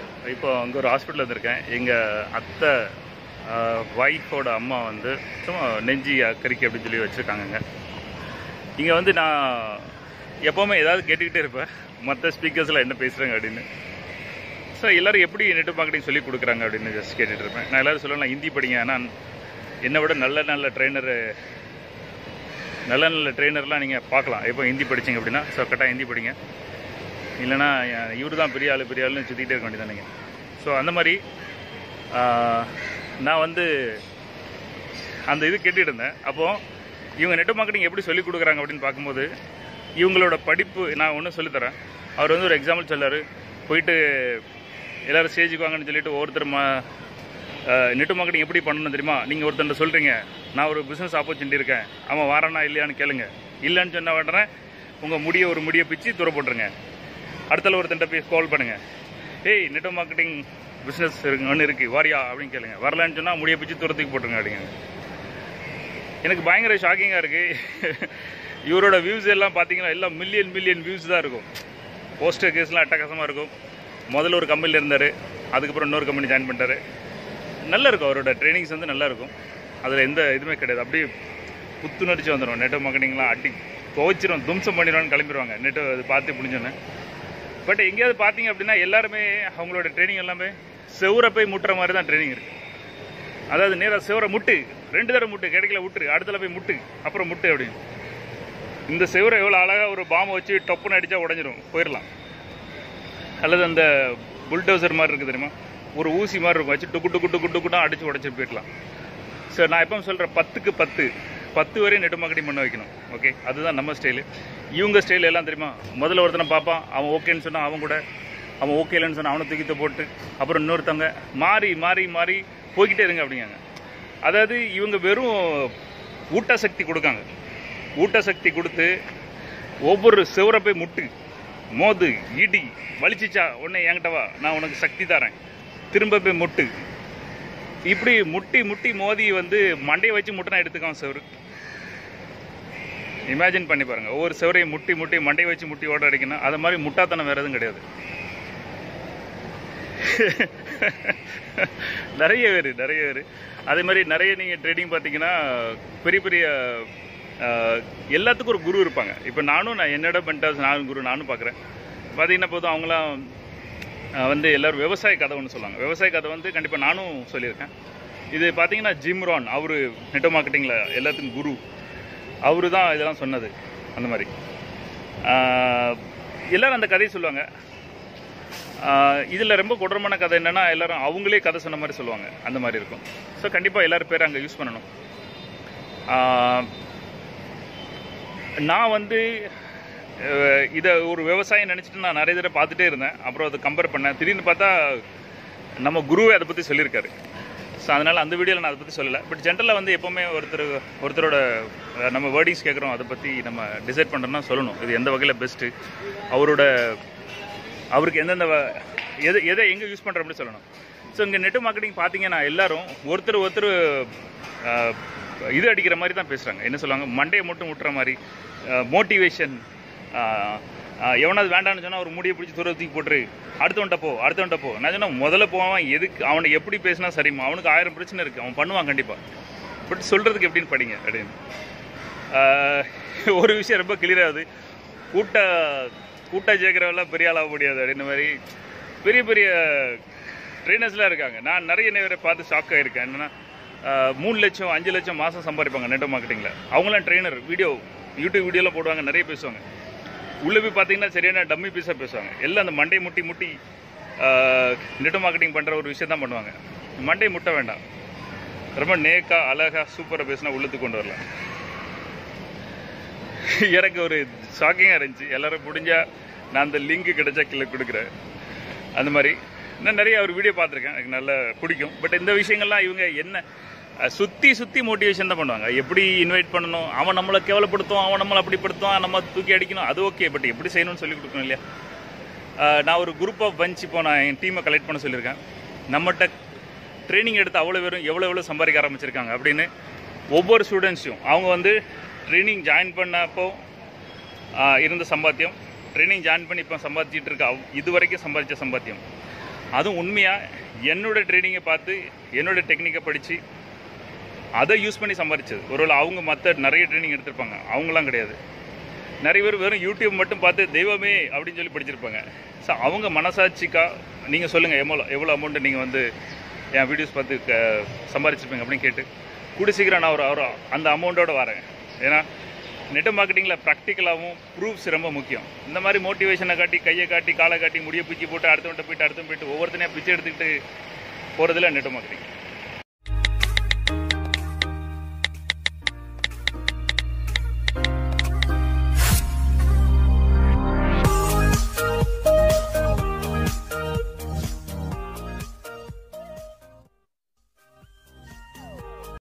இப்போ அங்கே ஒரு ஹாஸ்பிட்டல் வந்திருக்கேன் எங்கள் அத்தை ஒய்ஃபோட அம்மா வந்து சும்மா நெஞ்சி கறிக்கு அப்படின்னு சொல்லி வச்சுருக்காங்கங்க இங்கே வந்து நான் எப்போவுமே ஏதாவது கேட்டுக்கிட்டே இருப்பேன் மற்ற ஸ்பீக்கர்ஸில் என்ன பேசுகிறாங்க அப்படின்னு ஸோ எல்லோரும் எப்படி நெட் மார்க்கெட்டிங் சொல்லி கொடுக்குறாங்க அப்படின்னு ஜஸ்ட் கேட்டுட்டு இருப்பேன் நான் எல்லோரும் சொல்லலாம் ஹிந்தி படிங்க ஆனால் என்னை விட நல்ல நல்ல ட்ரெயினரு நல்ல நல்ல ட்ரெயினர்லாம் நீங்கள் பார்க்கலாம் எப்போ ஹிந்தி படிச்சீங்க அப்படின்னா ஸோ கரெக்டாக ஹிந்தி படிங்க இல்லைன்னா இவர் தான் பெரிய ஆள் பெரிய ஆளுன்னு சுற்றிக்கிட்டே இருக்க வேண்டியதானுங்க ஸோ அந்த மாதிரி ஆஹ், நான் வந்து அந்த இது கேட்டுட்டு இருந்தேன் அப்போது இவங்க நெட் மார்க்கெட்டிங் எப்படி சொல்லிக் கொடுக்குறாங்க அப்படின்னு பார்க்கும்போது இவங்களோட படிப்பு நான் ஒன்று சொல்லித்தரேன் அவர் வந்து ஒரு எக்ஸாம்பிள் சொல்லார் போயிட்டு எல்லோரும் ஸ்டேஜுக்கு வாங்கன்னு சொல்லிட்டு ஒவ்வொருத்தர் மா நெட் மார்க்கெட்டிங் எப்படி பண்ணணும் தெரியுமா நீங்கள் ஒருத்தர் சொல்கிறீங்க நான் ஒரு பிஸ்னஸ் ஆப்பர்ச்சுனிட்டி இருக்கேன் அவன் வாரானா இல்லையான்னு கேளுங்க இல்லைன்னு சொன்ன உடனே உங்கள் முடிய ஒரு முடியை பிச்சு தூர போட்டுருங்க அடுத்தல ஒருத்தன்ட்ட போய் கால் பண்ணுங்கள் ஏய் நெட் மார்க்கெட்டிங் பிஸ்னஸ் இருக்கு ஒன்று இருக்குது வாரியா அப்படின்னு கேளுங்க வரலன்னு சொன்னால் முடியை பிச்சு தூரத்துக்கு போட்டுருங்க அப்படிங்க எனக்கு பயங்கர ஷாக்கிங்காக இருக்குது இவரோட வியூஸ் எல்லாம் பார்த்தீங்கன்னா எல்லாம் மில்லியன் மில்லியன் வியூஸ் தான் இருக்கும் போஸ்டர் கேஸ்லாம் அட்டகாசமாக இருக்கும் முதல்ல ஒரு கம்பெனியில் இருந்தார் அதுக்கப்புறம் இன்னொரு கம்பெனி ஜாயின் பண்ணிட்டாரு நல்லா இருக்கும் அவரோட ட்ரைனிங்ஸ் வந்து நல்லா இருக்கும் அதில் எந்த இதுவுமே கிடையாது அப்படியே புத்துணர்ச்சி வந்துடும் நெட் மார்க்கெட்டிங்லாம் அடி துவைச்சிரும் தும்சம் பண்ணிடுவான்னு கிளம்பிடுவாங்க நெட்டு அது பார்த்து முடிஞ்சோன்னே பட் எங்கேயாவது பார்த்தீங்க அப்படின்னா எல்லாருமே அவங்களோட ட்ரைனிங் எல்லாமே செவுரை போய் முட்டுற மாதிரி தான் ட்ரைனிங் இருக்குது அதாவது நேராக செவரை முட்டு ரெண்டு தடவை முட்டு கிடைக்கல விட்டுரு அடுத்தல போய் முட்டு அப்புறம் முட்டு அப்படின்னு இந்த செவரை எவ்வளோ அழகாக ஒரு பாம்பை வச்சு டொப்புன்னு அடித்தா உடஞ்சிரும் போயிடலாம் அல்லது அந்த புல்டோசர் மாதிரி இருக்குது தெரியுமா ஒரு ஊசி மாதிரி இருக்கும் வச்சு டுக்கு டுக்கு டுக்கு டுக்குனா அடித்து உடச்சிட்டு போயிடலாம் சார் நான் எப்போ சொல்கிறேன் பத்துக்கு பத்து பத்து வரையும் நெட்டு மார்க்கெட்டிங் பண்ண வைக்கணும் ஓகே அதுதான் நம்ம ஸ்டைலு இவங்க ஸ்டைல் எல்லாம் தெரியுமா முதல்ல ஒருத்தனை பார்ப்பான் அவன் ஓகேன்னு சொன்னால் அவன் கூட அவன் ஓகே இல்லைன்னு சொன்னால் அவனை தூக்கித்த போட்டு அப்புறம் இன்னொருத்தவங்க மாறி மாறி மாறி போய்கிட்டே இருங்க அப்படிங்காங்க அதாவது இவங்க வெறும் ஊட்டசக்தி கொடுக்காங்க ஊட்டசக்தி கொடுத்து ஒவ்வொரு செவரை போய் முட்டு மோது இடி வலிச்சிச்சா உடனே என்கிட்ட வா நான் உனக்கு சக்தி தரேன் திரும்ப போய் முட்டு இப்படி முட்டி முட்டி மோதி வந்து மண்டையை வச்சு முட்டினா எடுத்துக்கான் செவரு இமேஜின் பண்ணி பாருங்க ஒவ்வொரு செவரையும் முட்டி முட்டி மண்டையை வச்சு முட்டி ஓட அடிக்கணும் அது மாதிரி முட்டாத்தனம் வேற எதுவும் கிடையாது நிறைய பேர் நிறைய பேர் அதே மாதிரி நிறைய நீங்கள் ட்ரேடிங் பார்த்தீங்கன்னா பெரிய பெரிய ஆஹ், எல்லாத்துக்கும் ஒரு குரு இருப்பாங்க இப்போ நானும் நான் என்னோட மென்டர்ஸ் நானும் குரு நானும் பார்க்குறேன் பார்த்தீங்கன்னா போதும் அவங்களாம் ஆஹ், வந்து எல்லோரும் விவசாய கதை ஒன்று சொல்லுவாங்க விவசாய கதை வந்து கண்டிப்பாக நானும் சொல்லியிருக்கேன் இது பார்த்தீங்கன்னா ஜிம்ரான் அவர் நெட்டோ மார்க்கெட்டிங்கில் எல்லாத்துக்கும் குரு அவரு தான் இதெல்லாம் சொன்னது அந்த மாதிரி ஆஹ், எல்லாரும் அந்த கதையை சொல்லுவாங்க இதில் ரொம்ப கொடூரமான கதை என்னன்னா எல்லாரும் அவங்களே கதை சொன்ன மாதிரி சொல்லுவாங்க அந்த மாதிரி இருக்கும் ஸோ கண்டிப்பாக எல்லாரும் பேர் அங்கே யூஸ் பண்ணணும் ஆஹ், நான் வந்து அஹ், இதை ஒரு விவசாயம் நினச்சிட்டு நான் நிறைய தடவை பார்த்துட்டே இருந்தேன் அப்புறம் அதை கம்பேர் பண்ணேன் திடீர்னு பார்த்தா நம்ம குருவே அதை பற்றி சொல்லியிருக்காரு ஸோ அதனால் அந்த வீடியோவில் நான் அதை பற்றி சொல்லலை பட் ஜென்ரலாக வந்து எப்போவுமே ஒருத்தர் ஒருத்தரோட அஹ், நம்ம வேர்டிங்ஸ் கேட்குறோம் அதை பற்றி நம்ம டிசைட் பண்ணுறோம்னா சொல்லணும் இது எந்த வகையில் பெஸ்ட்டு அவரோட அவருக்கு எந்தெந்த வ- எது எதை எங்கே யூஸ் பண்ணுற அப்படி சொல்லணும் ஸோ இங்கே நெட் மார்க்கெட்டிங் பார்த்தீங்கன்னா எல்லாரும் ஒருத்தர் ஒருத்தர் அஹ், இது அடிக்கிற மாதிரி தான் பேசுகிறாங்க என்ன சொல்லுவாங்க மண்டையை மட்டும் விட்டுற மாதிரி மோட்டிவேஷன் எவனாவது வேண்டாம்னு சொன்னால் ஒரு முடியை பிடிச்சி தூர தூக்கி போட்டுரு அடுத்தவன்ட்ட போ அடுத்தவன்ட்ட போ நான் சொன்னா முதல்ல போவான் எதுக்கு அவனை எப்படி பேசினா சரிம்மா அவனுக்கு ஆயிரம் பிரச்சனை இருக்குது அவன் பண்ணுவான் கண்டிப்பாக பட் சொல்கிறதுக்கு எப்படின்னு படிங்க அப்படின்னு ஆஹ், ஒரு விஷயம் ரொம்ப கிளியராகுது கூட்ட கூட்ட ஜெயிக்கிறவெல்லாம் பெரிய ஆளாக முடியாது அப்படின்ற மாதிரி பெரிய பெரிய ட்ரெயினர்ஸ்லாம் இருக்காங்க நான் நிறைய நேரம் பார்த்து ஷாக் ஆகிருக்கேன் என்னென்னா மூணு லட்சம் அஞ்சு லட்சம் மாதம் சம்பாதிப்பாங்க நெட் மார்க்கெட்டிங்கில் அவங்களாம் ட்ரெயினர் வீடியோ யூடியூப் வீடியோலாம் போடுவாங்க நிறைய பேசுவாங்க உள்ளே போய் பார்த்தீங்கன்னா சரியான டம்மி பீஸாக பேசுவாங்க எல்லாம் அந்த மண்டையை முட்டி முட்டி நெட் மார்க்கெட்டிங் பண்ணுற ஒரு விஷயம் தான் பண்ணுவாங்க மண்டையை முட்ட வேண்டாம் ரொம்ப நேக்கா அழகா சூப்பராக பேசினா உள்ளத்துக்கு கொண்டு வரலாம் எனக்கு ஒரு ஷாக்கிங்காக இருந்துச்சு எல்லாரும் முடிஞ்சா நான் அந்த லிங்க் கிடைச்சா கீழே கொடுக்குறேன் அந்த மாதிரி நான் நிறைய ஒரு வீடியோ பார்த்துருக்கேன் எனக்கு நல்லா பிடிக்கும் பட் இந்த விஷயங்கள்லாம் இவங்க என்ன அஹ், சுத்தி சுத்தி மோட்டிவேஷன் தான் பண்ணுவாங்க எப்படி இன்வைட் பண்ணணும் அவன் நம்மளை கேவலப்படுத்தும் அவன் நம்மளை அப்படி படுத்துவான் நம்ம தூக்கி அடிக்கணும் அது ஓகே பட் எப்படி செய்யணும்னு சொல்லி கொடுக்கணும் இல்லையா அஹ், நான் ஒரு குரூப் ஆஃப் பஞ்ச் இப்போ நான் என் டீமை கலெக்ட் பண்ண சொல்லியிருக்கேன் நம்மகிட்ட ட்ரைனிங் எடுத்து அவ்வளோ பேரும் எவ்வளோ எவ்வளோ சம்பாதிக்க ஆரம்பிச்சிருக்காங்க அப்படின்னு ஒவ்வொரு ஸ்டூடெண்ட்ஸையும் அவங்க வந்து ட்ரைனிங் ஜாயின் பண்ணப்போ ஆஹ், இருந்த சம்பாத்தியம் ட்ரைனிங் ஜாயின் பண்ணி இப்போ சம்பாதிச்சிட்டு இருக்க அவ்- இது வரைக்கும் சம்பாதிச்ச சம்பாத்தியம் அதுவும் உண்மையாக என்னோட ட்ரேடிங்கை பார்த்து என்னோட டெக்னிக்கை படித்து அதை யூஸ் பண்ணி சம்பாரிச்சது ஒருவேளை அவங்க மற்ற நிறைய ட்ரைனிங் எடுத்திருப்பாங்க அவங்களாம் கிடையாது நிறைய பேர் வெறும் யூடியூப் மட்டும் பார்த்து தெய்வமே அப்படின்னு சொல்லி படிச்சிருப்பாங்க ஸோ அவங்க மனசாட்சிக்கா நீங்கள் சொல்லுங்கள் எவ்வளோ எவ்வளோ அமௌண்ட்டு நீங்கள் வந்து என் வீடியோஸ் பார்த்து க சம்பாரிச்சிருப்பீங்க அப்படின்னு கேட்டு கூடி சீக்கிரம் நான் ஒரு ஒரு அந்த அமௌண்ட்டோட வரேன் ஏன்னா நெட் மார்க்கெட்டிங்கில் ப்ராக்டிக்கலாகவும் ப்ரூஃப்ஸ் ரொம்ப முக்கியம் இந்த மாதிரி மோட்டிவேஷனை காட்டி கையை காட்டி காலை காட்டி முடிய பிச்சு போட்டு அடுத்தவன்ட்ட போயிட்டு அடுத்தவன் போயிட்டு ஒவ்வொருத்தனையும் பிச்சை எடுத்துக்கிட்டு போகிறதுல நெட் மார்க்கெட்டிங்